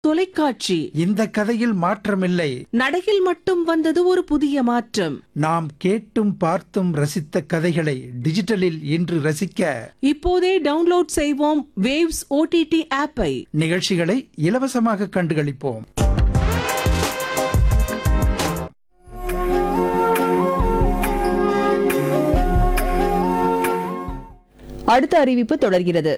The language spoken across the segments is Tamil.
தொலைக்காட்சி இந்த கதையில் மாற்றமில்லை நடையில் மட்டும் வந்தது ஒரு புதிய மாற்றம் நாம் கேட்டும் பார்த்தும் ரசித்த கதைகளை டிஜிட்டலில் இன்று ரசிக்க இப்போதே டவுன்லோட் செய்வோம் வேவ்ஸ் ஓடிடி ஆப்பை நிகழ்ச்சிகளை இலவசமாக கண்டுகளிப்போம் அடுத்த அறிவிப்பு தொடர்கிறது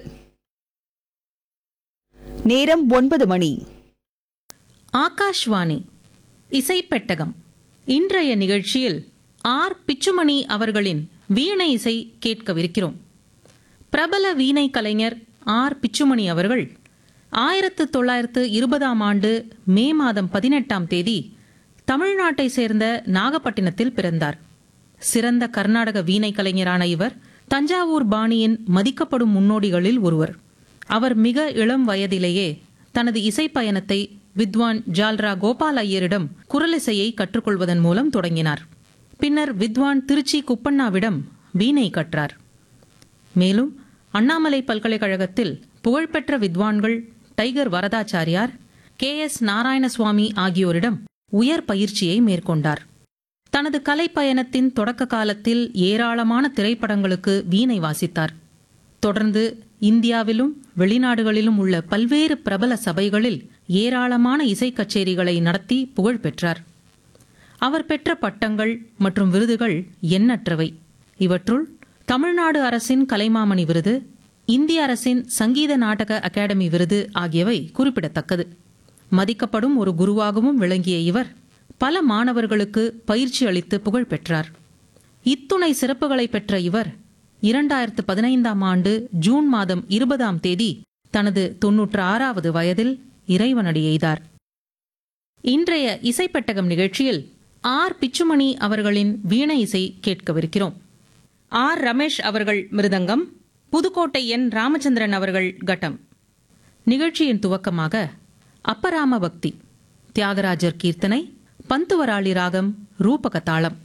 நேரம் ஒன்பது மணி ஆகாஷ்வாணி இசைப்பெட்டகம் இன்றைய நிகழ்ச்சியில் ஆர் பிச்சுமணி அவர்களின் வீணை இசை கேட்கவிருக்கிறோம் பிரபல வீணை கலைஞர் ஆர் பிச்சுமணி அவர்கள் ஆயிரத்து தொள்ளாயிரத்து இருபதாம் ஆண்டு மே மாதம் பதினெட்டாம் தேதி தமிழ்நாட்டை சேர்ந்த நாகப்பட்டினத்தில் பிறந்தார் சிறந்த கர்நாடக வீணை கலைஞரான இவர் தஞ்சாவூர் பாணியின் மதிக்கப்படும் முன்னோடிகளில் ஒருவர் அவர் மிக இளம் வயதிலேயே தனது இசைப் பயணத்தை வித்வான் ஜால்ரா கோபால் ஐயரிடம் குரலிசையை கற்றுக்கொள்வதன் மூலம் தொடங்கினார் பின்னர் வித்வான் திருச்சி குப்பண்ணாவிடம் வீணை கற்றார் மேலும் அண்ணாமலை பல்கலைக்கழகத்தில் புகழ்பெற்ற வித்வான்கள் tiger Varadachariar K S Narayanaswamy ஆகியோரிடம் உயர் பயிற்சியை மேற்கொண்டார் தனது கலைப்பயணத்தின் தொடக்க காலத்தில் ஏராளமான திரைப்படங்களுக்கு வீணை வாசித்தார் தொடர்ந்து இந்தியாவிலும் வெளிநாடுகளிலும் உள்ள பல்வேறு பிரபல சபைகளில் ஏராளமான இசைக் கச்சேரிகளை நடத்தி புகழ் பெற்றார் அவர் பெற்ற பட்டங்கள் மற்றும் விருதுகள் எண்ணற்றவை இவற்றுள் தமிழ்நாடு அரசின் கலைமாமணி விருது இந்திய அரசின் சங்கீத நாடக அகாடமி விருது ஆகியவை குறிப்பிடத்தக்கது மதிக்கப்படும் ஒரு குருவாகவும் விளங்கிய இவர் பல மாணவர்களுக்கு பயிற்சி அளித்து புகழ் பெற்றார் இத்துணை சிறப்புகளை பெற்ற இவர் இரண்டாயிரத்து பதினைந்தாம் ஆண்டு ஜூன் மாதம் இருபதாம் தேதி தனது தொன்னூற்று ஆறாவது வயதில் இறைவனடி எய்தார் இன்றைய இசைப்பெட்டகம் நிகழ்ச்சியில் ஆர் பிச்சுமணி அவர்களின் வீணை இசை கேட்கவிருக்கிறோம் ஆர் ரமேஷ் அவர்கள் மிருதங்கம் புதுக்கோட்டை என் ராமச்சந்திரன் அவர்கள் கட்டம் நிகழ்ச்சியின் துவக்கமாக அப்பராம பக்தி தியாகராஜர் கீர்த்தனை பந்துவராளி ராகம் ரூபக தாளம்